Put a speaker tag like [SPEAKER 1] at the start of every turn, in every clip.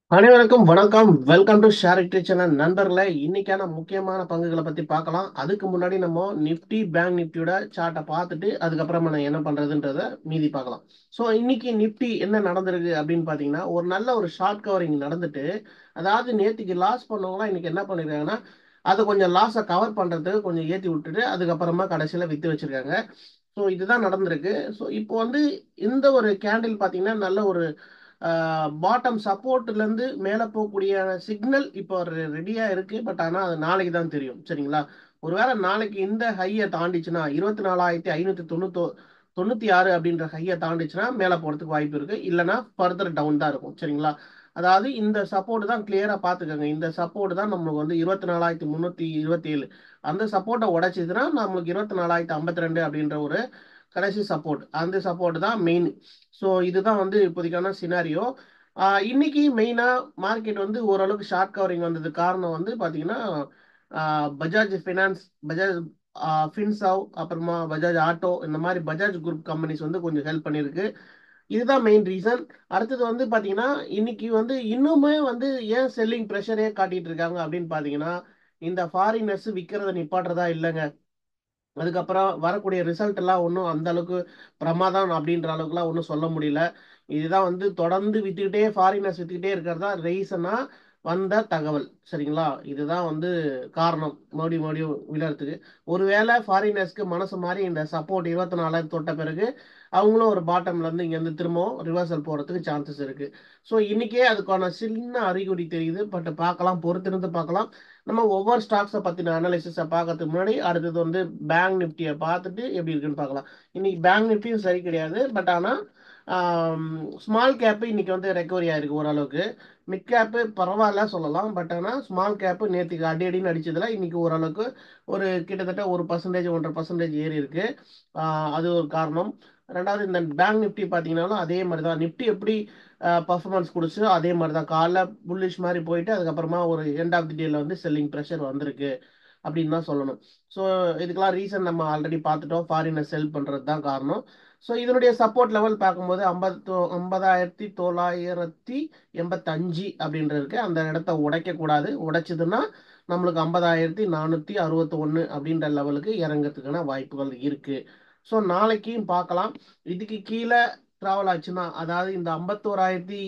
[SPEAKER 1] அனைவருக்கும் வணக்கம் welcome to share channel நண்பர்களே இன்னைக்கான முக்கியமான பங்குகளை பத்தி பார்க்கலாம் அதுக்கு முன்னாடி நம்ம நிப்டி பேங்க் நிப்டியோட சார்ட்டை பார்த்துட்டு அதுக்கப்புறமா நான் என்ன பண்றதுன்றத மீதி பார்க்கலாம் ஸோ இன்னைக்கு நிப்டி என்ன நடந்திருக்கு அப்படின்னு பார்த்தீங்கன்னா ஒரு நல்ல ஒரு ஷார்ட் கவரிங் நடந்துட்டு அதாவது நேற்றுக்கு லாஸ் பண்ணவங்களாம் இன்னைக்கு என்ன பண்ணிருக்காங்கன்னா அதை கொஞ்சம் லாஸை கவர் பண்றதுக்கு கொஞ்சம் ஏற்றி விட்டுட்டு அதுக்கப்புறமா கடைசியில் வித்து வச்சிருக்காங்க ஸோ இதுதான் நடந்திருக்கு ஸோ இப்போ வந்து இந்த ஒரு கேண்டில் பார்த்தீங்கன்னா நல்ல ஒரு பாட்டம் சப்போர்ட்லேருந்து மேலே போகக்கூடிய சிக்னல் இப்போ ரெடியாக இருக்கு பட் ஆனால் அது நாளைக்கு தான் தெரியும் சரிங்களா ஒருவேளை நாளைக்கு இந்த ஹையை தாண்டிச்சுன்னா இருபத்தி நாலாயிரத்தி ஐநூற்றி தொண்ணூத்தோ தொண்ணூற்றி ஆறு அப்படின்ற ஹையை தாண்டிச்சுன்னா மேலே போகிறதுக்கு வாய்ப்பு இருக்கு இல்லைன்னா ஃபர்தர் டவுன் தான் இருக்கும் சரிங்களா அதாவது இந்த சப்போர்ட் தான் கிளியராக பார்த்துக்கோங்க இந்த சப்போர்ட் தான் நம்மளுக்கு வந்து இருபத்தி நாலாயிரத்தி முந்நூற்றி இருபத்தி ஏழு அந்த சப்போர்ட்டை உடைச்சிதுன்னா நம்மளுக்கு இருபத்தி நாலாயிரத்தி ஐம்பத்தி ரெண்டு அப்படின்ற ஒரு கடைசி சப்போர்ட் அந்த சப்போர்ட் தான் மெயின் ஸோ இதுதான் வந்து இப்போதைக்கான சினாரியோ இன்னைக்கு மெயினாக மார்க்கெட் வந்து ஓரளவுக்கு ஷார்ட் கவரிங் வந்தது காரணம் வந்து பார்த்தீங்கன்னா பஜாஜ் ஃபினான்ஸ் பஜாஜ் ஃபின்சாவ் அப்புறமா பஜாஜ் ஆட்டோ இந்த மாதிரி பஜாஜ் குரூப் கம்பெனிஸ் வந்து கொஞ்சம் ஹெல்ப் பண்ணியிருக்கு இதுதான் மெயின் ரீசன் அடுத்தது வந்து பார்த்தீங்கன்னா இன்னைக்கு வந்து இன்னுமே வந்து ஏன் செல்லிங் ப்ரெஷரே காட்டிட்டு இருக்காங்க அப்படின்னு பார்த்தீங்கன்னா இந்த ஃபாரினர்ஸ் விற்கிறத நிப்பாட்டுறதா இல்லைங்க அதுக்கப்புறம் வரக்கூடிய ரிசல்ட் எல்லாம் ஒன்றும் அந்த அளவுக்கு பிரமாதம் அப்படின்ற அளவுக்குலாம் ஒன்றும் சொல்ல முடியல இதுதான் வந்து தொடர்ந்து வித்துக்கிட்டே ஃபாரினர்ஸ் வித்துக்கிட்டே இருக்கிறதா ரீசனா வந்த தகவல் சரிங்களா இதுதான் வந்து காரணம் மறுபடியும் மறுபடியும் விழறதுக்கு ஒருவேளை ஃபாரினர்ஸ்க்கு மனசு மாதிரி இந்த சப்போர்ட் இருபத்தி நாலாயிரம் தொட்ட பிறகு அவங்களும் ஒரு பாட்டம்ல இருந்து இங்க இருந்து திரும்பவும் ரிவர்சல் போறதுக்கு சான்சஸ் இருக்கு ஸோ இன்னைக்கே அதுக்கான சின்ன அறிகுறி தெரியுது பட் பார்க்கலாம் பொறுத்திருந்து பார்க்கலாம் நம்ம ஒவ்வொரு ஸ்டாக்ஸை பற்றின அனாலிசிஸை பார்க்கறதுக்கு முன்னாடி அடுத்தது வந்து பேங்க் நிஃப்டியை பார்த்துட்டு எப்படி இருக்குன்னு பார்க்கலாம் இன்னைக்கு பேங்க் நிஃப்டியும் சரி கிடையாது பட் ஆனால் ஸ்மால் கேப்பு இன்னைக்கு வந்து ரெக்கவரி ஆயிருக்கு ஓரளவுக்கு மிட் கேப்பு பரவாயில்ல சொல்லலாம் பட் ஆனால் ஸ்மால் கேப்பு நேற்றுக்கு அடி அடின்னு அடிச்சதுல இன்னைக்கு ஓரளவுக்கு ஒரு கிட்டத்தட்ட ஒரு பர்சன்டேஜ் ஒன்றரை பர்சன்டேஜ் ஏறி இருக்கு அது ஒரு காரணம் ரெண்டாவது இந்த பேங்க் நிஃப்டி பார்த்தீங்கன்னாலும் அதே மாதிரி தான் நிஃப்டி எப்படி பர்ஃபார்மன்ஸ் கொடுச்சு அதே மாதிரி தான் காலைல புல்லிஷ் மாதிரி போயிட்டு அதுக்கப்புறமா ஒரு எண்ட் ஆஃப் தி டேல வந்து செல்லிங் ப்ரெஷர் வந்திருக்கு அப்படின்னு தான் சொல்லணும் ஸோ இதுக்கெல்லாம் ரீசன் நம்ம ஆல்ரெடி பார்த்துட்டோம் ஃபாரினர் செல் பண்ணுறது தான் காரணம் ஸோ இதனுடைய சப்போர்ட் லெவல் பார்க்கும்போது ஐம்பத்தோ ஐம்பதாயிரத்தி தொள்ளாயிரத்தி எண்பத்தஞ்சு அப்படின்றதுக்கு அந்த இடத்த உடைக்கக்கூடாது உடைச்சதுன்னா நம்மளுக்கு ஐம்பதாயிரத்தி நானூற்றி அறுபத்தி ஒன்று அப்படின்ற லெவலுக்கு இறங்கிறதுக்கான வாய்ப்புகள் இருக்குது ஸோ நாளைக்கும் பார்க்கலாம் இதுக்கு கீழே ட்ராவல் ஆச்சுன்னா அதாவது இந்த ஐம்பத்தோராயிரத்தி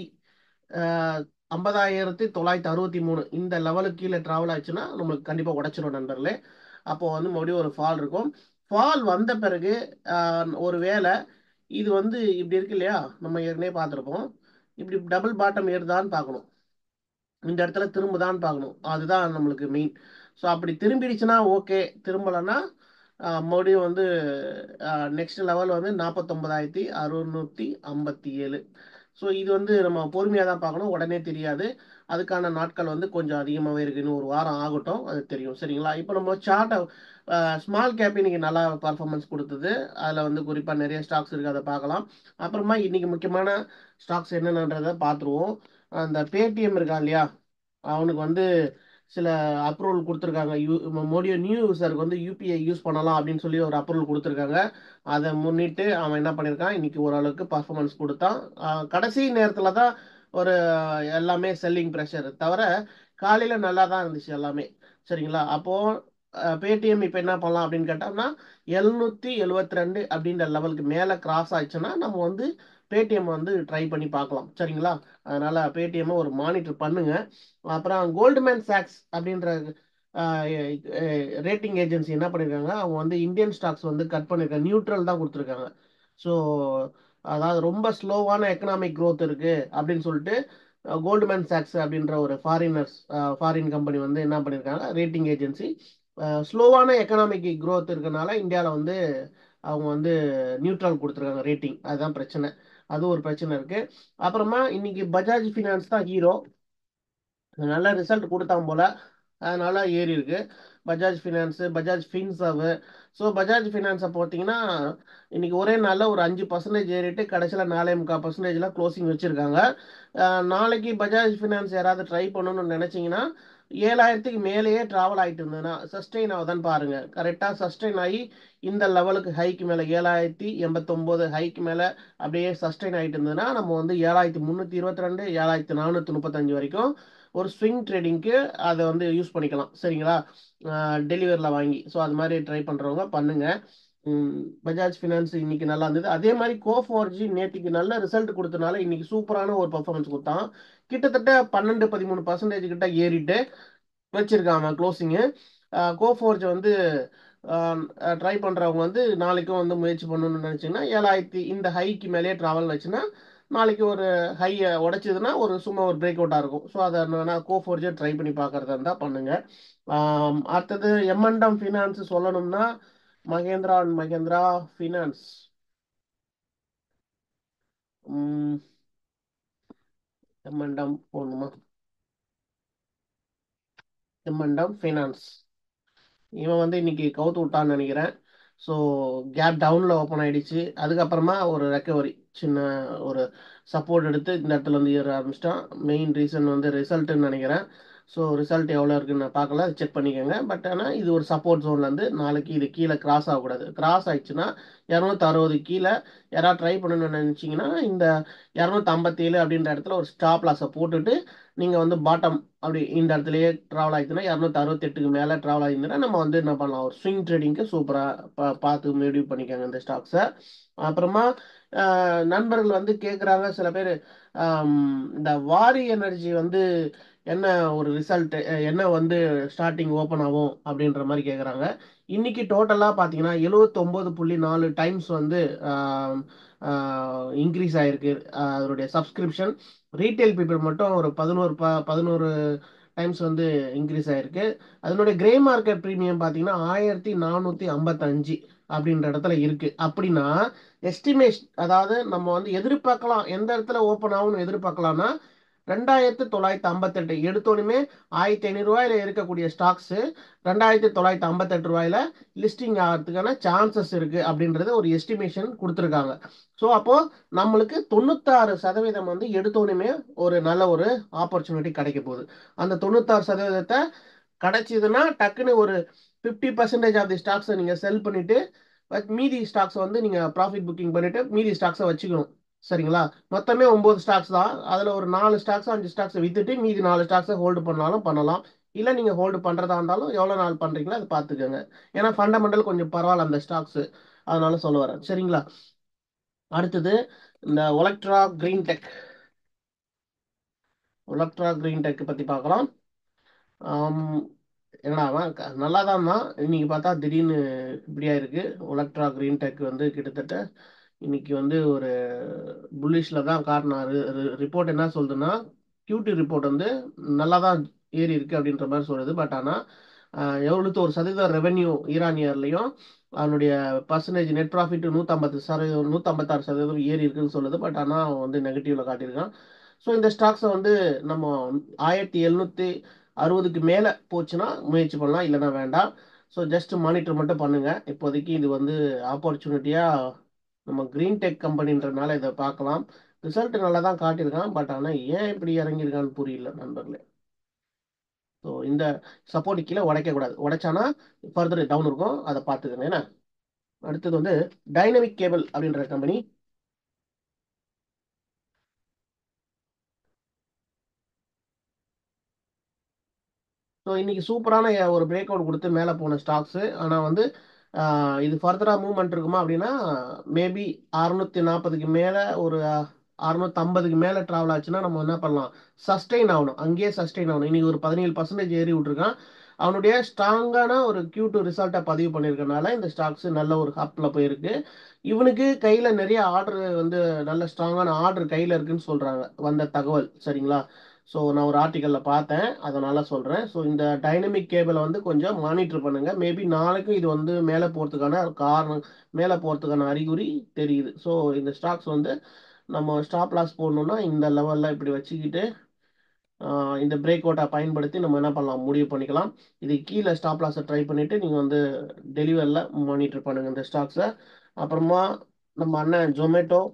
[SPEAKER 1] ஐம்பதாயிரத்தி தொள்ளாயிரத்தி அறுபத்தி மூணு இந்த லெவலுக்கு கீழே ட்ராவல் ஆச்சுன்னா நம்மளுக்கு கண்டிப்பாக உடச்சிடும் நண்பர்களே அப்போ வந்து மறுபடியும் ஒரு ஃபால் இருக்கும் ஃபால் வந்த பிறகு ஒரு வேளை இது வந்து இப்படி இருக்கு இல்லையா நம்ம ஏற்கனவே பார்த்துருப்போம் இப்படி டபுள் பாட்டம் ஏறுதான்னு பார்க்கணும் இந்த இடத்துல திரும்புதான்னு பார்க்கணும் அதுதான் நம்மளுக்கு மெயின் ஸோ அப்படி திரும்பிடுச்சுன்னா ஓகே திரும்பலைன்னா மறுபடியும் வந்து நெக்ஸ்ட் லெவல் வந்து நாற்பத்தொம்பதாயிரத்தி அறுநூற்றி ஐம்பத்தி ஏழு ஸோ இது வந்து நம்ம பொறுமையாக தான் பார்க்கணும் உடனே தெரியாது அதுக்கான நாட்கள் வந்து கொஞ்சம் அதிகமாகவே இருக்குது இன்னும் ஒரு வாரம் ஆகட்டும் அது தெரியும் சரிங்களா இப்போ நம்ம சார்ட்டை ஸ்மால் கேப் இன்னைக்கு நல்லா பர்ஃபார்மன்ஸ் கொடுத்தது அதில் வந்து குறிப்பாக நிறைய ஸ்டாக்ஸ் இருக்குது அதை பார்க்கலாம் அப்புறமா இன்னைக்கு முக்கியமான ஸ்டாக்ஸ் என்னென்னன்றதை பார்த்துருவோம் அந்த பேடிஎம் இருக்கான் இல்லையா அவனுக்கு வந்து சில அப்ரூவல் கொடுத்துருக்காங்க யூ மோடியோ நியூ யூசருக்கு வந்து யூபிஐ யூஸ் பண்ணலாம் அப்படின்னு சொல்லி ஒரு அப்ரூவல் கொடுத்துருக்காங்க அதை முன்னிட்டு அவன் என்ன பண்ணியிருக்கான் இன்னைக்கு ஓரளவுக்கு பர்ஃபார்மன்ஸ் கொடுத்தான் கடைசி நேரத்தில் தான் ஒரு எல்லாமே செல்லிங் ப்ரெஷர் தவிர காலையில் நல்லா தான் இருந்துச்சு எல்லாமே சரிங்களா அப்போது பேடிஎம் இப்போ என்ன பண்ணலாம் அப்படின்னு கேட்டோம்னா எழுநூற்றி எழுபத்தி ரெண்டு அப்படின்ற லெவலுக்கு மேலே கிராஸ் ஆயிடுச்சுன்னா நம்ம வந்து பேடிஎம் வந்து ட்ரை பண்ணி பார்க்கலாம் சரிங்களா அதனால பேடிஎம் ஒரு மானிட்டர் பண்ணுங்க அப்புறம் கோல்டுமேன் சாக்ஸ் அப்படின்ற ரேட்டிங் ஏஜென்சி என்ன பண்ணியிருக்காங்க அவங்க வந்து இந்தியன் ஸ்டாக்ஸ் வந்து கட் பண்ணியிருக்காங்க நியூட்ரல் தான் கொடுத்துருக்காங்க ஸோ அதாவது ரொம்ப ஸ்லோவான எக்கனாமிக் க்ரோத் இருக்கு அப்படின்னு சொல்லிட்டு கோல்டுமேன் சாக்ஸ் அப்படின்ற ஒரு ஃபாரினர்ஸ் ஃபாரின் கம்பெனி வந்து என்ன பண்ணியிருக்காங்க ரேட்டிங் ஏஜென்சி ஸ்லோவான எக்கனாமிக் க்ரோத் இருக்கனால இந்தியாவில் வந்து அவங்க வந்து நியூட்ரல் கொடுத்துருக்காங்க ரேட்டிங் அதுதான் பிரச்சனை அது ஒரு பிரச்சனை இருக்கு அப்புறமா இன்னைக்கு பஜாஜ் ஃபினான்ஸ் தான் ஹீரோ நல்ல ரிசல்ட் கொடுத்தான் போல அதனால ஏறி இருக்கு Bajaj finance Bajaj Finserv so Bajaj ஃபினான்ஸை பார்த்தீங்கன்னா இன்னைக்கு ஒரே நாளில் ஒரு அஞ்சு பர்சன்டேஜ் ஏறிட்டு கடைசியில் நாலே முக்கால் பர்சன்டேஜில் க்ளோசிங் வச்சுருக்காங்க நாளைக்கு பஜாஜ் ஃபினான்ஸ் யாராவது ட்ரை பண்ணணும்னு நினச்சிங்கன்னா ஏழாயிரத்துக்கு மேலேயே ட்ராவல் ஆகிட்டு இருந்ததுன்னா சஸ்டெயின் ஆகுதான்னு பாருங்க கரெக்டாக சஸ்டெயின் ஆகி இந்த லெவலுக்கு ஹைக்கு மேலே ஏழாயிரத்தி எண்பத்தொம்போது ஹைக்கு மேலே அப்படியே சஸ்டெயின் ஆகிட்டு இருந்ததுன்னா நம்ம வந்து ஏழாயிரத்தி முந்நூற்றி இருபத்தி ரெண்டு ஏழாயிரத்தி நானூற்றி முப்பத்தஞ்சு வரைக்கும் ஒரு ஸ்விங் ட்ரேடிங்க்கு அதை வந்து யூஸ் பண்ணிக்கலாம் சரிங்களா டெலிவரியில் வாங்கி ஸோ அது மாதிரி ட்ரை பண்ணுறவங்க பண்ணுங்கள் பஜாஜ் ஃபினான்ஸ் இன்னைக்கு நல்லா இருந்தது அதே மாதிரி கோ ஃபோர் ஜி நேற்றுக்கு நல்ல ரிசல்ட் கொடுத்தனால இன்னைக்கு சூப்பரான ஒரு பர்ஃபார்மன்ஸ் கொடுத்தான் கிட்டத்தட்ட பன்னெண்டு பதிமூணு பர்சன்டேஜ் கிட்ட ஏறிட்டு வச்சிருக்காங்க க்ளோசிங்கு கோ ஃபோர்ஜ் வந்து ட்ரை பண்ணுறவங்க வந்து நாளைக்கும் வந்து முயற்சி பண்ணணும்னு நினச்சிங்கன்னா ஏழாயிரத்தி இந்த ஹைக்கு மேலேயே ட்ராவல் வச்சுன்னா நாளைக்கு ஒரு ஹையை உடைச்சதுன்னா ஒரு சும்மா ஒரு பிரேக் அவுட்டாக இருக்கும் ஸோ அதை நான் கோ ஃபோர்ஜே ட்ரை பண்ணி பார்க்குறதா இருந்தால் பண்ணுங்கள் அடுத்தது எம்என்டம் ஃபினான்ஸ் சொல்லணும்னா Mahindra and Mahindra finance M and M போகணுமா எம்என்டம் ஃபினான்ஸ் இவன் வந்து இன்னைக்கு கவுத்து விட்டான்னு நினைக்கிறேன் ஸோ கேப் டவுனில் ஓப்பன் ஆகிடுச்சு அதுக்கப்புறமா ஒரு ரெக்கவரி சின்ன ஒரு சப்போர்ட் எடுத்து இந்த இடத்துல வந்து ஏற ஆரம்பிச்சிட்டான் மெயின் ரீசன் வந்து ரிசல்ட்டுன்னு நினைக்கிறேன் ஸோ ரிசல்ட் எவ்வளோ இருக்குன்னு நான் பார்க்கல செக் பண்ணிக்கோங்க பட் ஆனால் இது ஒரு சப்போர்ட் ஜோன்லேருந்து நாளைக்கு இது கீழே கிராஸ் ஆகக்கூடாது கிராஸ் ஆயிடுச்சுன்னா இரநூத்தி அறுபது கீழே யாராவது ட்ரை பண்ணணும்னு நினச்சிங்கன்னா இந்த இரநூத்தி ஐம்பத்தேழு அப்படின்ற இடத்துல ஒரு ஸ்டாப் லாஸை போட்டுட்டு நீங்கள் வந்து பாட்டம் அப்படி இந்த இடத்துலயே ட்ராவல் ஆகிடுச்சுன்னா இரநூத்தி அறுபத்தெட்டுக்கு மேலே ட்ராவல் ஆகிருந்ததுன்னா நம்ம வந்து என்ன பண்ணலாம் ஒரு ஸ்விங் ட்ரேடிங்க்கு சூப்பராக பா பார்த்து முடிவு பண்ணிக்கோங்க இந்த ஸ்டாக்ஸை அப்புறமா நண்பர்கள் வந்து கேட்குறாங்க சில பேர் இந்த வாரி எனர்ஜி வந்து என்ன ஒரு ரிசல்ட் என்ன வந்து ஸ்டார்டிங் ஓப்பன் ஆகும் அப்படின்ற மாதிரி கேட்குறாங்க இன்னைக்கு டோட்டலாக பார்த்தீங்கன்னா எழுவத்தொம்போது புள்ளி நாலு டைம்ஸ் வந்து இன்க்ரீஸ் ஆகிருக்கு அதனுடைய சப்ஸ்கிரிப்ஷன் ரீட்டைல் பீப்புள் மட்டும் ஒரு பதினோரு ப பதினோரு டைம்ஸ் வந்து இன்க்ரீஸ் ஆகிருக்கு அதனுடைய கிரே மார்க்கெட் ப்ரீமியம் பார்த்தீங்கன்னா ஆயிரத்தி நானூற்றி ஐம்பத்தஞ்சு அப்படின்ற இடத்துல இருக்கு அப்படின்னா எஸ்டிமேஷன் அதாவது நம்ம வந்து எதிர்பார்க்கலாம் எந்த இடத்துல ஓப்பன் ஆகும்னு எதிர்பார்க்கலாம்னா ரெண்டாயிரத்து தொள்ளாயிரத்தி ஐம்பத்தெட்டு எடுத்தோடனே ஆயிரத்தி ஐநூறுரூவாயில் இருக்கக்கூடிய ஸ்டாக்ஸு ரெண்டாயிரத்தி தொள்ளாயிரத்தி ஐம்பத்தெட்டு ரூபாயில லிஸ்டிங் ஆகிறதுக்கான சான்சஸ் இருக்குது அப்படின்றது ஒரு எஸ்டிமேஷன் கொடுத்துருக்காங்க ஸோ அப்போது நம்மளுக்கு தொண்ணூத்தாறு சதவீதம் வந்து எடுத்தோடனே ஒரு நல்ல ஒரு ஆப்பர்ச்சுனிட்டி கிடைக்க போகுது அந்த தொண்ணூத்தாறு சதவீதத்தை கிடைச்சிதுன்னா டக்குன்னு ஒரு ஃபிஃப்டி பர்சன்டேஜ் ஆஃப் தி ஸ்டாக்ஸை நீங்கள் செல் பண்ணிவிட்டு மீதி ஸ்டாக்ஸை வந்து நீங்கள் ப்ராஃபிட் புக்கிங் பண்ணிவிட்டு மீதி ஸ்டாக்ஸை வச்சுக்கணும் சரிங்களா மொத்தமே ஒம்பது ஸ்டாக்ஸ் தான் அதில் ஒரு நாலு ஸ்டாக்ஸ் அஞ்சு ஸ்டாக்ஸை விற்றுட்டு மீதி நாலு ஸ்டாக்ஸை ஹோல்டு பண்ணாலும் பண்ணலாம் இல்லை நீங்கள் ஹோல்டு பண்ணுறதா இருந்தாலும் எவ்வளோ நாள் பண்ணுறீங்களோ அதை பார்த்துக்கோங்க ஏன்னா ஃபண்டமெண்டல் கொஞ்சம் பரவாயில்ல அந்த ஸ்டாக்ஸு அதனால சொல்ல வரேன் சரிங்களா அடுத்தது இந்த Olectra green tech Olectra green tech பற்றி பார்க்கலாம் என்னடா அவன் நல்லா தான் தான் இன்னைக்கு பார்த்தா திடீர்னு இப்படியா இருக்கு ஒலக்ட்ரா கிரீன் டெக் வந்து கிட்டத்தட்ட இன்னைக்கு வந்து ஒரு புல்லிஷில் தான் காட்டினாரு ரிப்போர்ட் என்ன சொல்லுதுன்னா கியூடி ரிப்போர்ட் வந்து நல்லா தான் ஏறி இருக்கு அப்படின்ற மாதிரி சொல்லுது பட் ஆனால் எவ்வளோத்து ஒரு சதவீதம் ரெவென்யூ ஈரான் இயர்லையும் அதனுடைய பர்சன்டேஜ் நெட் ப்ராஃபிட் நூற்றம்பத்து சதவீதம் நூற்றம்பத்தாறு சதவீதம் ஏறி இருக்குன்னு சொல்லுது பட் ஆனால் அவன் வந்து நெகட்டிவ்ல காட்டியிருக்கான் ஸோ இந்த ஸ்டாக்ஸை வந்து நம்ம ஆயிரத்தி எழுநூற்றி அறுபதுக்கு மேலே போச்சுன்னா முயற்சி பண்ணலாம் இல்லைன்னா வேண்டாம் ஸோ ஜஸ்ட் மானிட்டர் மட்டும் பண்ணுங்கள் இப்போதைக்கு இது வந்து ஆப்பர்ச்சுனிட்டியாக நம்ம க்ரீன் டெக் கம்பெனின்றனால இதை பார்க்கலாம் ரிசல்ட் நல்லா தான் காட்டியிருக்கான் பட் ஆனால் ஏன் இப்படி இறங்கியிருக்கான்னு புரியல நண்பர்களே ஸோ இந்த சப்போர்ட் கீழே உடைக்கக்கூடாது உடைச்சானா ஃபர்தர் டவுன் இருக்கும் அதை பார்த்துக்கங்க ஏன்னா அடுத்தது வந்து டைனமிக் கேபிள் அப்படின்ற கம்பெனி ஸோ இன்னைக்கு சூப்பரான ஒரு பிரேக் அவுட் கொடுத்து மேலே போன ஸ்டாக்ஸு ஆனால் வந்து இது ஃபர்தராக மூவ்மெண்ட் இருக்குமா அப்படின்னா மேபி அறுநூத்தி நாற்பதுக்கு மேலே ஒரு அறுநூத்தி ஐம்பதுக்கு மேலே ட்ராவல் ஆச்சுன்னா நம்ம என்ன பண்ணலாம் சஸ்டெயின் ஆகணும் அங்கேயே சஸ்டெயின் ஆகணும் இன்னைக்கு ஒரு பதினேழு பர்சன்டேஜ் ஏறி விட்டுருக்கான் அவனுடைய ஸ்ட்ராங்கான ஒரு கியூ டூ ரிசல்ட்டை பதிவு பண்ணியிருக்கனால இந்த ஸ்டாக்ஸ் நல்ல ஒரு ஹப்பில் போயிருக்கு இவனுக்கு கையில் நிறைய ஆர்டர் வந்து நல்ல ஸ்ட்ராங்கான ஆர்டர் கையில் இருக்குன்னு சொல்கிறாங்க வந்த தகவல் சரிங்களா ஸோ நான் ஒரு ஆர்டிக்கலில் பார்த்தேன் அதனால சொல்கிறேன் ஸோ இந்த டைனமிக் கேபிளை வந்து கொஞ்சம் மானிட்டர் பண்ணுங்கள் மேபி நாளைக்கும் இது வந்து மேலே போகிறதுக்கான காரணம் மேலே போகிறதுக்கான அறிகுறி தெரியுது ஸோ இந்த ஸ்டாக்ஸ் வந்து நம்ம ஸ்டாப் லாஸ் போடணுன்னா இந்த லெவலில் இப்படி வச்சுக்கிட்டு ஆஹ் இந்த பிரேக் அவுட்டை பயன்படுத்தி நம்ம என்ன பண்ணலாம் முடிவு பண்ணிக்கலாம் இது கீழே ஸ்டாப் லாஸை ட்ரை பண்ணிவிட்டு நீங்கள் வந்து டெலிவரியில் மானிட்டர் பண்ணுங்கள் இந்த ஸ்டாக்ஸை அப்புறமா நம்ம அண்ணன் ஜொமேட்டோ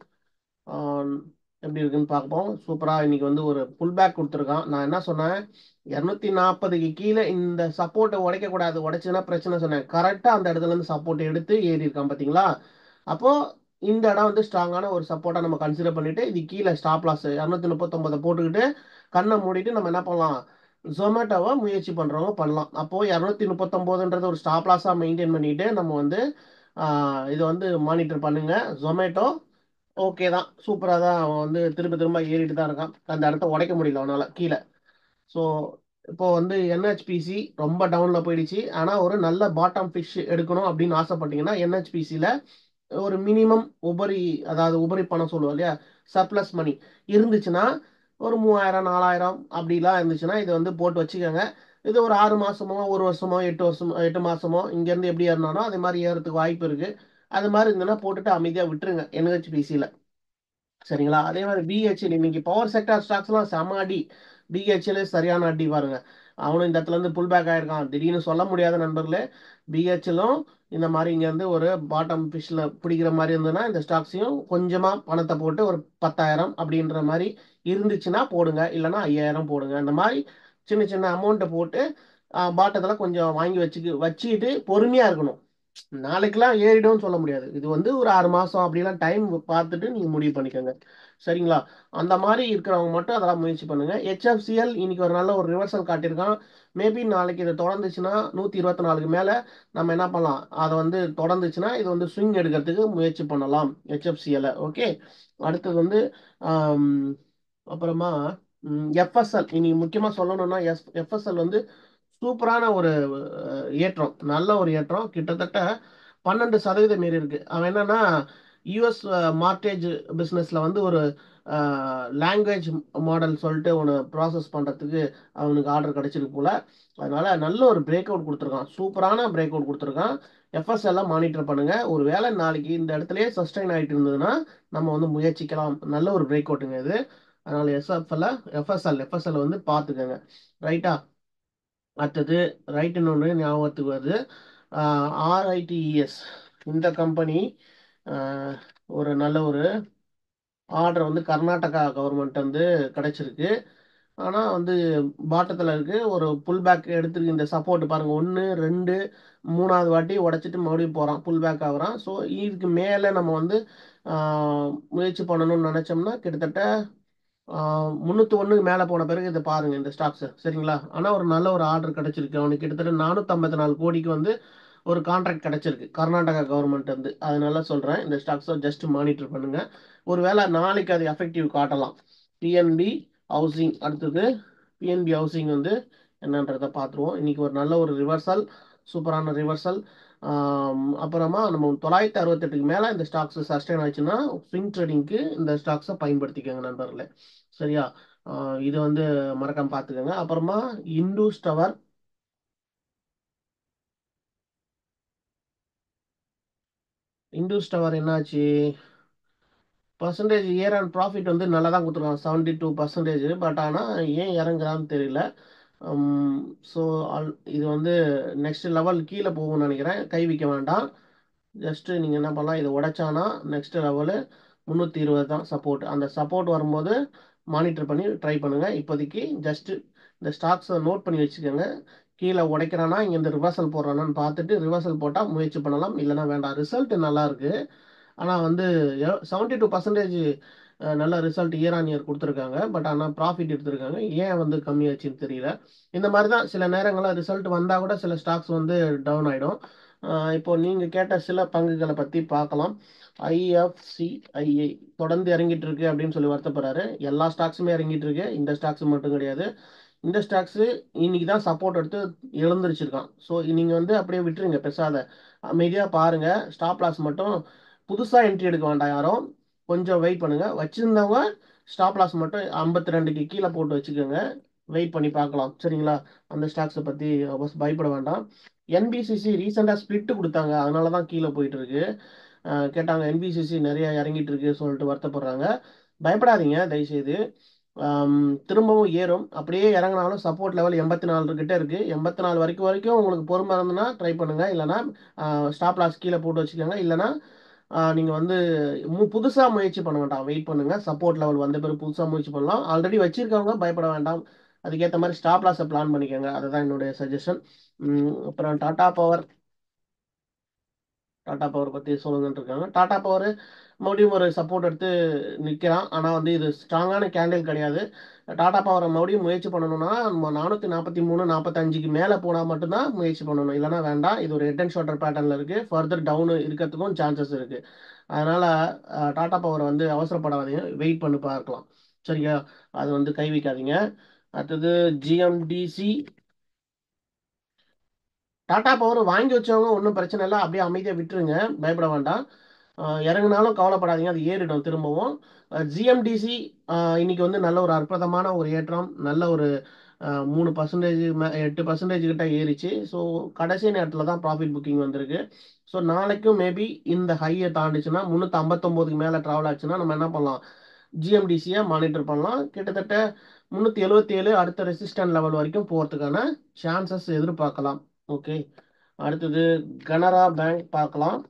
[SPEAKER 1] எப்படி இருக்குன்னு பார்ப்போம் சூப்பராக இன்னைக்கு வந்து ஒரு புல் பேக் கொடுத்துருக்கான் நான் என்ன சொன்னேன் இரநூத்தி நாற்பதுக்கு கீழே இந்த சப்போர்ட்டை உடைக்கக்கூடாது உடைச்சுன்னா பிரச்சனை சொன்னேன் கரெக்டாக அந்த இடத்துல இருந்து சப்போர்ட் எடுத்து ஏறி இருக்கான் பார்த்தீங்களா அப்போ இந்த இடம் வந்து ஸ்ட்ராங்கான ஒரு சப்போர்ட்டை நம்ம கன்சிடர் பண்ணிட்டு இது கீழே ஸ்டாப் லாஸ் இரநூத்தி முப்பத்தொன்பதை போட்டுக்கிட்டு கண்ணை மூடிட்டு நம்ம என்ன பண்ணலாம் ஜொமேட்டோவை முயற்சி பண்ணுறவங்க பண்ணலாம் அப்போது இரநூத்தி முப்பத்தொம்போதுன்றது ஒரு ஸ்டாப் லாஸாக மெயின்டைன் பண்ணிட்டு நம்ம வந்து ஆஹ் இதை வந்து மானிட்டர் பண்ணுங்க ஜொமேட்டோ ஓகே தான் சூப்பராக தான் அவன் வந்து திரும்ப திரும்ப ஏறிட்டு தான் இருக்கான் அந்த இடத்த உடைக்க முடியல அவனால கீழே ஸோ இப்போ வந்து என்ஹெச்பிசி ரொம்ப டவுனில் போயிடுச்சு ஆனால் ஒரு நல்ல பாட்டம் ஃபிஷ் எடுக்கணும் அப்படின்னு ஆசைப்பட்டீங்கன்னா என்ஹெச்பிசியில் ஒரு மினிமம் உபரி அதாவது உபரி பணம் சொல்லுவோம் இல்லையா சர்ப்ளஸ் மணி இருந்துச்சுன்னா ஒரு மூவாயிரம் நாலாயிரம் அப்படிலாம் இருந்துச்சுன்னா இதை வந்து போட்டு வச்சுக்கோங்க இது ஒரு ஆறு மாசமோ ஒரு வருஷமோ எட்டு வருஷமோ எட்டு மாசமோ இங்கேருந்து எப்படி ஏறினாலும் அதே மாதிரி ஏறதுக்கு வாய்ப்பு இருக்கு அது மாதிரி இருந்ததுன்னா போட்டுட்டு அமைதியாக விட்டுருங்க என்ஹெச்பிசியில் சரிங்களா அதே மாதிரி பிஹெச்எல் இன்னைக்கு பவர் செக்டார் ஸ்டாக்ஸ்லாம் செம அடி பிஹெச்எல் சரியான அடி பாருங்க அவனும் இந்த இடத்துல இருந்து புல் பேக் ஆயிருக்கான் திடீர்னு சொல்ல முடியாத நண்பர்களே பிஹெச்எலும் இந்த மாதிரி இங்க இருந்து ஒரு பாட்டம் ஃபிஷ்ல பிடிக்கிற மாதிரி இருந்ததுன்னா இந்த ஸ்டாக்ஸையும் கொஞ்சமா பணத்தை போட்டு ஒரு பத்தாயிரம் அப்படின்ற மாதிரி இருந்துச்சுன்னா போடுங்க இல்லைன்னா ஐயாயிரம் போடுங்க இந்த மாதிரி சின்ன சின்ன அமௌண்ட்டை போட்டு பாட்டத்தில் கொஞ்சம் வாங்கி வச்சுக்கு வச்சுக்கிட்டு பொறுமையா இருக்கணும் நாளைக்கெல்லாம் ஏறிடும்னு சொல்ல முடியாது இது வந்து ஒரு ஆறு மாசம் அப்படிலாம் டைம் பார்த்துட்டு நீங்க முடிவு பண்ணிக்கோங்க சரிங்களா அந்த மாதிரி இருக்கிறவங்க மட்டும் அதெல்லாம் முயற்சி பண்ணுங்க ஹெச்எஃப்சிஎல் இன்னைக்கு ஒரு நல்ல ஒரு ரிவர்சல் காட்டியிருக்கான் மேபி நாளைக்கு இது தொடர்ந்துச்சுன்னா நூத்தி இருபத்தி நாலுக்கு மேல நம்ம என்ன பண்ணலாம் அதை வந்து தொடர்ந்துச்சுன்னா இது வந்து ஸ்விங் எடுக்கிறதுக்கு முயற்சி பண்ணலாம் ஹெச்எஃப்சிஎல் ஓகே அடுத்தது வந்து ஆம், அப்புறமா எஃப்எஸ்எல் இன்னைக்கு முக்கியமா சொல்லணும்னா எஸ் எஃப்எஸ்எல் வந்து சூப்பரான ஒரு அஹ், ஏற்றம் நல்ல ஒரு ஏற்றம் கிட்டத்தட்ட பன்னெண்டு சதவீதம் மீறி இருக்கு அவன் என்னன்னா யூஎஸ் மார்டேஜ் பிஸ்னஸ்ல வந்து ஒரு லாங்குவேஜ் மாடல் சொல்லிட்டு ஒன்று ப்ராசஸ் பண்ணுறதுக்கு அவனுக்கு ஆர்டர் கிடைச்சிருக்கு போல அதனால நல்ல ஒரு பிரேக் அவுட் கொடுத்துருக்கான் சூப்பரான பிரேக் அவுட் கொடுத்துருக்கான் எஃப்எஸ் எல்லாம் மானிட்டர் பண்ணுங்க ஒரு வேளை நாளைக்கு இந்த இடத்துலயே சஸ்டைன் ஆகிட்டு இருந்ததுன்னா நம்ம வந்து முயற்சிக்கலாம் நல்ல ஒரு பிரேக் அவுட்டுங்க இது அதனால எஸ்எஃப்எல் எஃப்எஸ்எல் எஃப்எஸ்எல் வந்து பார்த்துக்கோங்க ரைட்டா அடுத்தது ரைட்டுன்னு ஒன்று ஞாபகத்துக்கு வருது ஆர்ஐடிஇஎஸ் இந்த கம்பெனி ஒரு நல்ல ஒரு ஆர்டர் வந்து கர்நாடகா கவர்மெண்ட் வந்து கிடைச்சிருக்கு ஆனால் வந்து பாட்டத்தில் இருக்கு ஒரு புல் பேக் எடுத்துருக்கு இந்த சப்போர்ட் பாருங்க ஒன்று ரெண்டு மூணாவது வாட்டி உடைச்சிட்டு மறுபடியும் போகிறான் புல் பேக் ஆகுறான் ஸோ இதுக்கு மேலே நம்ம வந்து ஆஹ், முயற்சி பண்ணணும்னு நினச்சோம்னா கிட்டத்தட்ட முந்நூற்றி ஒன்றுக்கு மேலே போன பிறகு இதை பாருங்க இந்த ஸ்டாக்ஸ் சரிங்களா ஆனால் ஒரு நல்ல ஒரு ஆர்டர் கிடைச்சிருக்கு அவனுக்கு கிட்டத்தட்ட நானூற்றம்பத்தி நாலு கோடிக்கு வந்து ஒரு கான்ட்ராக்ட் கிடைச்சிருக்கு கர்நாடகா கவர்மெண்ட் வந்து அதனால சொல்கிறேன் இந்த ஸ்டாக்ஸை ஜஸ்ட் மானிட்டர் பண்ணுங்க ஒருவேளை நாளைக்கு அது எஃபெக்டிவ் காட்டலாம் பிஎன்பி ஹவுசிங் அடுத்தது பிஎன்பி ஹவுசிங் வந்து என்னன்றதை பார்த்துருவோம் இன்னைக்கு ஒரு நல்ல ஒரு ரிவர்சல் சூப்பரான ரிவர்சல் அப்புறமா நம்ம தொள்ளாயிரத்தி அறுபத்தெட்டுக்கு மேலே இந்த ஸ்டாக்ஸ் சஸ்டைன் ஆச்சுன்னா ஸ்விங் ட்ரேடிங்க்கு இந்த ஸ்டாக்ஸை பயன்படுத்திக்கோங்க நண்பர்களே சரியா ஆஹ் இது வந்து மறக்காம பார்த்துக்கோங்க அப்புறமா இண்டூஸ் டவர் இண்டூஸ் டவர் என்னாச்சு பர்சன்டேஜ் இயர் அண்ட் ப்ராஃபிட் வந்து நல்லா தான் கொடுத்துருக்காங்க செவன்டி டூ பர்சன்டேஜ் பட் ஆனால் ஏன் இறங்குறான்னு தெரியல ஸோ இது வந்து நெக்ஸ்ட் லெவல் கீழே போகும்னு நினைக்கிறேன் கை வைக்க வேண்டாம் ஜஸ்ட்டு நீங்கள் என்ன பண்ணலாம் இதை உடைச்சானா நெக்ஸ்ட் லெவலு முந்நூற்றி இருபது தான் சப்போர்ட் அந்த சப்போர்ட் வரும்போது மானிட்டர் பண்ணி ட்ரை பண்ணுங்கள் இப்போதைக்கு ஜஸ்ட்டு இந்த ஸ்டாக்ஸை நோட் பண்ணி வச்சுக்கோங்க கீழே உடைக்கிறானா இங்கேருந்து ரிவர்சல் போடுறானான்னு பார்த்துட்டு ரிவர்சல் போட்டால் முயற்சி பண்ணலாம் இல்லைன்னா வேண்டாம் ரிசல்ட் நல்லா இருக்கு ஆனால் வந்து செவன்டி டூ பர்சன்டேஜ் நல்ல ரிசல்ட் இயர் ஆன் இயர் கொடுத்துருக்காங்க பட் ஆனால் ப்ராஃபிட் எடுத்திருக்காங்க ஏன் வந்து கம்மியாச்சுன்னு தெரியல இந்த மாதிரி தான் சில நேரங்களில் ரிசல்ட் வந்தால் கூட சில ஸ்டாக்ஸ் வந்து டவுன் ஆகிடும் இப்போ நீங்கள் கேட்ட சில பங்குகளை பற்றி பார்க்கலாம் ஐஎஃப்சிஐஐ தொடர்ந்து இறங்கிட்டு இருக்கு அப்படின்னு சொல்லி வருத்தப்படுறாரு எல்லா ஸ்டாக்ஸுமே இறங்கிட்டு இருக்கு இந்த ஸ்டாக்ஸ் மட்டும் கிடையாது இந்த ஸ்டாக்ஸு இன்னைக்கு தான் சப்போர்ட் எடுத்து எழுந்திருச்சிருக்கான் ஸோ நீங்கள் வந்து அப்படியே விட்டுருங்க பெருசாத அமைதியாக பாருங்க ஸ்டாப் லாஸ் மட்டும் புதுசாக என்ட்ரி எடுக்க வேண்டாம் யாரும் கொஞ்சம் வெயிட் பண்ணுங்க வச்சிருந்தவங்க ஸ்டாப் லாஸ் மட்டும் ஐம்பத்தி ரெண்டுக்கு கீழே போட்டு வச்சுக்கோங்க வெயிட் பண்ணி பார்க்கலாம் சரிங்களா அந்த ஸ்டாக்ஸை பற்றி பயப்பட வேண்டாம் என்பிசிசி ரீசெண்டாக ஸ்பிளிட் கொடுத்தாங்க அதனால தான் கீழே போயிட்டு இருக்கு அஹ் கேட்டாங்க என்பிசிசி நிறைய இறங்கிட்டு இருக்கு சொல்லிட்டு வருத்தப்படுறாங்க பயப்படாதீங்க தயவுசெய்து திரும்பவும் ஏறும் அப்படியே இறங்கினாலும் சப்போர்ட் லெவல் எண்பத்தி நாலு கிட்ட இருக்கு எண்பத்தி நாலு வரைக்கும் வரைக்கும் உங்களுக்கு பொறுமை இருந்ததுன்னா ட்ரை பண்ணுங்க இல்லைனா ஸ்டாப் லாஸ் கீழே போட்டு வச்சுக்கோங்க இல்லைனா நீங்கள் வந்து மு புதுசாக முயற்சி பண்ண வேண்டாம் வெயிட் பண்ணுங்க சப்போர்ட் லெவல் வந்த பிறகு புதுசாக முயற்சி பண்ணலாம் ஆல்ரெடி வச்சிருக்கவங்க பயப்பட வேண்டாம் அதுக்கேற்ற மாதிரி ஸ்டாப் லாஸை பிளான் பண்ணிக்கோங்க அதுதான் என்னுடைய சஜஷன் அப்புறம் டாடா பவர் டாடா பவர் பற்றி சொல்லுங்கன்னு இருக்காங்க டாடா பவர் மறுபடியும் ஒரு சப்போர்ட் எடுத்து நிற்கிறான் ஆனால் வந்து இது ஸ்ட்ராங்கான கேண்டில் கிடையாது டாடா பவரை மறுபடியும் முயற்சி பண்ணணும்னா நம்ம நானூற்றி நாற்பத்தி மூணு நாற்பத்தஞ்சுக்கு மேலே போனால் மட்டும்தான் முயற்சி பண்ணணும் இல்லைனா வேண்டாம் இது ஒரு ஹெட் அண்ட் ஷோல்டர் பேட்டர்னில் இருக்குது ஃபர்தர் டவுன் இருக்கிறதுக்கும் சான்சஸ் இருக்குது அதனால் டாடா பவரை வந்து அவசரப்படாதீங்க வெயிட் பண்ணி பார்க்கலாம் சரியா அது வந்து கை வைக்காதீங்க அடுத்தது ஜிஎம்டிசி டாடா பவர் வாங்கி வச்சவங்க ஒன்றும் பிரச்சனை இல்லை அப்படியே அமைதியாக விட்டுருங்க பயப்பட வேண்டாம் இறங்கினாலும் கவலைப்படாதீங்க அது ஏறிடும் திரும்பவும் ஜிஎம்டிசி இன்னைக்கு வந்து நல்ல ஒரு அற்புதமான ஒரு ஏற்றம் நல்ல ஒரு மூணு பர்சன்டேஜ் எட்டு பர்சன்டேஜ் கிட்ட ஏறிச்சு ஸோ கடைசி நேரத்தில் தான் ப்ராஃபிட் புக்கிங் வந்திருக்கு ஸோ நாளைக்கும் மேபி இந்த ஹையை தாண்டிச்சுன்னா முந்நூற்றி ஐம்பத்தொம்போதுக்கு மேலே ட்ராவல் ஆச்சுன்னா நம்ம என்ன பண்ணலாம் ஜிஎம்டிசியை மானிட்டர் பண்ணலாம் கிட்டத்தட்ட முந்நூற்றி எழுபத்தி ஏழு அடுத்த ரெசிஸ்டன்ட் லெவல் வரைக்கும் போகிறதுக்கான சான்சஸ் எதிர்பார்க்கலாம் ஓகே அடுத்தது கனரா பேங்க் பார்க்கலாம்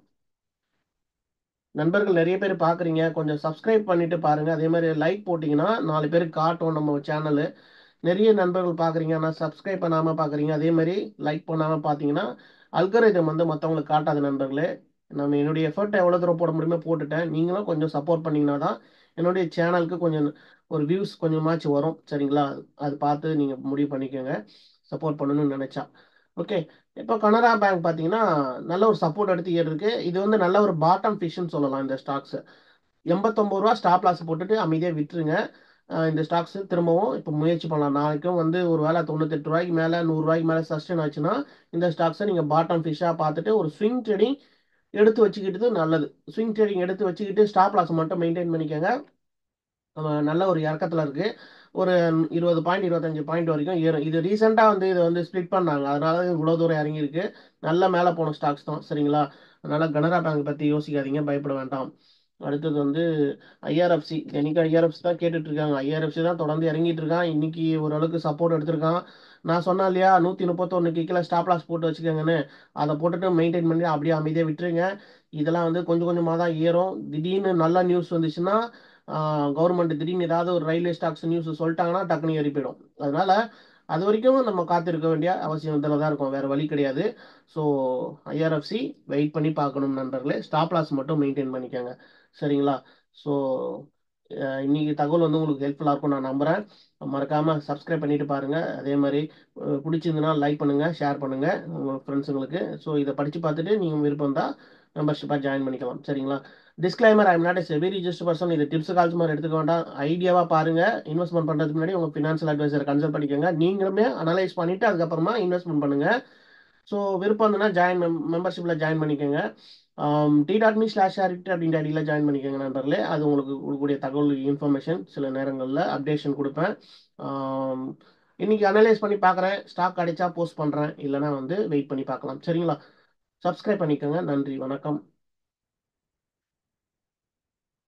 [SPEAKER 1] நண்பர்கள் நிறைய பேர் பார்க்குறீங்க கொஞ்சம் சப்ஸ்கிரைப் பண்ணிட்டு பாருங்க அதே மாதிரி லைக் போட்டிங்கன்னா நாலு பேருக்கு காட்டும் நம்ம சேனலு நிறைய நண்பர்கள் பார்க்குறீங்க ஆனால் சப்ஸ்கிரைப் பண்ணாமல் பார்க்குறீங்க அதே மாதிரி லைக் பண்ணாமல் பார்த்தீங்கன்னா அல்கரிதம் வந்து மற்றவங்களுக்கு காட்டாது நண்பர்களே நம்ம என்னுடைய எஃபர்ட்டை எவ்வளோ தூரம் போட முடியுமோ போட்டுட்டேன் நீங்களும் கொஞ்சம் சப்போர்ட் பண்ணிங்கன்னா தான் என்னுடைய சேனலுக்கு கொஞ்சம் ஒரு வியூஸ் கொஞ்சமாச்சும் வரும் சரிங்களா அது பார்த்து நீங்கள் முடிவு பண்ணிக்கோங்க சப்போர்ட் பண்ணணும்னு நினச்சா ஓகே இப்போ கனரா பேங்க் பார்த்தீங்கன்னா நல்ல ஒரு சப்போர்ட் எடுத்து ஏறி இருக்கு இது வந்து நல்ல ஒரு பாட்டம் ஃபிஷ்னு சொல்லலாம் இந்த ஸ்டாக்ஸ் எண்பத்தொம்பது ரூபா ஸ்டாப் லாஸ் போட்டுட்டு அமைதியாக விட்டுருங்க இந்த ஸ்டாக்ஸ் திரும்பவும் இப்போ முயற்சி பண்ணலாம் நாளைக்கும் வந்து ஒரு வேலை தொண்ணூத்தெட்டு ரூபாய்க்கு மேலே நூறுரூவாய்க்கு மேலே சஸ்டெயின் ஆச்சுன்னா இந்த ஸ்டாக்ஸை நீங்கள் பாட்டம் ஃபிஷ்ஷாக பார்த்துட்டு ஒரு ஸ்விங் ட்ரேடிங் எடுத்து வச்சுக்கிட்டு நல்லது ஸ்விங் ட்ரேடிங் எடுத்து வச்சுக்கிட்டு ஸ்டாப் லாஸ் மட்டும் மெயின்டைன் பண்ணிக்கோங்க நல்ல ஒரு இறக்கத்தில் இருக்குது ஒரு இருபது பாயிண்ட் இருபத்தஞ்சு பாயிண்ட் வரைக்கும் ஏறும் இது ரீசெண்டாக வந்து இதை வந்து ஸ்ப்ளிட் பண்ணாங்க அதனால இவ்வளோ தூரம் இறங்கியிருக்கு நல்ல மேலே போன ஸ்டாக்ஸ் தான் சரிங்களா அதனால் கனரா பேங்க் பற்றி யோசிக்காதீங்க பயப்பட வேண்டாம் அடுத்தது வந்து ஐஆர்எஃப்சி எனக்கு ஐஆர்எஃப்சி தான் கேட்டுட்டு இருக்காங்க ஐஆர்எஃப்சி தான் தொடர்ந்து இறங்கிட்டு இருக்கான் இன்னைக்கு ஓரளவுக்கு சப்போர்ட் எடுத்திருக்கான் நான் சொன்னேன் இல்லையா நூற்றி முப்பத்தொன்று கீழே ஸ்டாப் லாஸ் போட்டு வச்சுக்கோங்கன்னு அதை போட்டுட்டு மெயின்டைன் பண்ணி அப்படியே அமைதியாக விட்டுருங்க இதெல்லாம் வந்து கொஞ்சம் கொஞ்சமாக தான் ஏறும் திடீர்னு நல்ல நியூஸ் வந்துச்சுன்னா கவர்மெண்ட் திடீர்னு ஏதாவது ஒரு ரயில்வே ஸ்டாக்ஸ் நியூஸ் சொல்லிட்டாங்கன்னா டக்குனு ஏறி போயிடும் அதனால அது வரைக்கும் நம்ம காத்திருக்க வேண்டிய அவசியம் இதில் தான் இருக்கும் வேறு வழி கிடையாது ஸோ ஐஆர்எஃப்சி வெயிட் பண்ணி பார்க்கணும் நண்பர்களே ஸ்டாப் லாஸ் மட்டும் மெயின்டைன் பண்ணிக்கோங்க சரிங்களா ஸோ இன்னைக்கு தகவல் வந்து உங்களுக்கு ஹெல்ப்ஃபுல்லாக இருக்கும் நான் நம்புகிறேன் மறக்காமல் சப்ஸ்கிரைப் பண்ணிட்டு பாருங்கள் அதே மாதிரி பிடிச்சிருந்துன்னா லைக் பண்ணுங்கள் ஷேர் பண்ணுங்கள் உங்கள் ஃப்ரெண்ட்ஸுங்களுக்கு ஸோ இதை படித்து பார்த்துட்டு நீங்கள் விருப்பம் தான் மெம்பர்ஷிப்பாக ஜாயின் பண்ணிக்கலாம் சரிங்களா disclaimer I'm not a SEBI registered person இது டிப்ஸ் கால்ஸ் மாதிரி எடுத்துக்க வேண்டாம் ஐடியாவாக பாருங்க இன்வெஸ்ட்மெண்ட் பண்ணுறதுக்கு முன்னாடி உங்கள் ஃபினான்ஷியல் அட்வைசரை கன்சல்ட் பண்ணிக்கோங்க நீங்களுமே அனலைஸ் பண்ணிவிட்டு அதுக்கப்புறமா இன்வெஸ்ட்மெண்ட் பண்ணுங்கள் ஸோ விருப்பம் இருந்ததுன்னா ஜாயின் மெம்பர்ஷிப்பில் ஜாயின் பண்ணிக்கோங்க T dot me slash shareit அப்படின்ற ஐடியில் ஜாயின் பண்ணிக்கோங்க நண்பர்களே அது உங்களுக்கு கொடுக்கக்கூடிய தகவல் இன்ஃபர்மேஷன் சில நேரங்களில் அப்டேஷன் கொடுப்பேன் இன்னைக்கு அனலைஸ் பண்ணி பார்க்குறேன் ஸ்டாக் கிடைச்சா போஸ்ட் பண்ணுறேன் இல்லைனா வந்து வெயிட் பண்ணி பார்க்கலாம் சரிங்களா சப்ஸ்கிரைப் பண்ணிக்கோங்க நன்றி வணக்கம்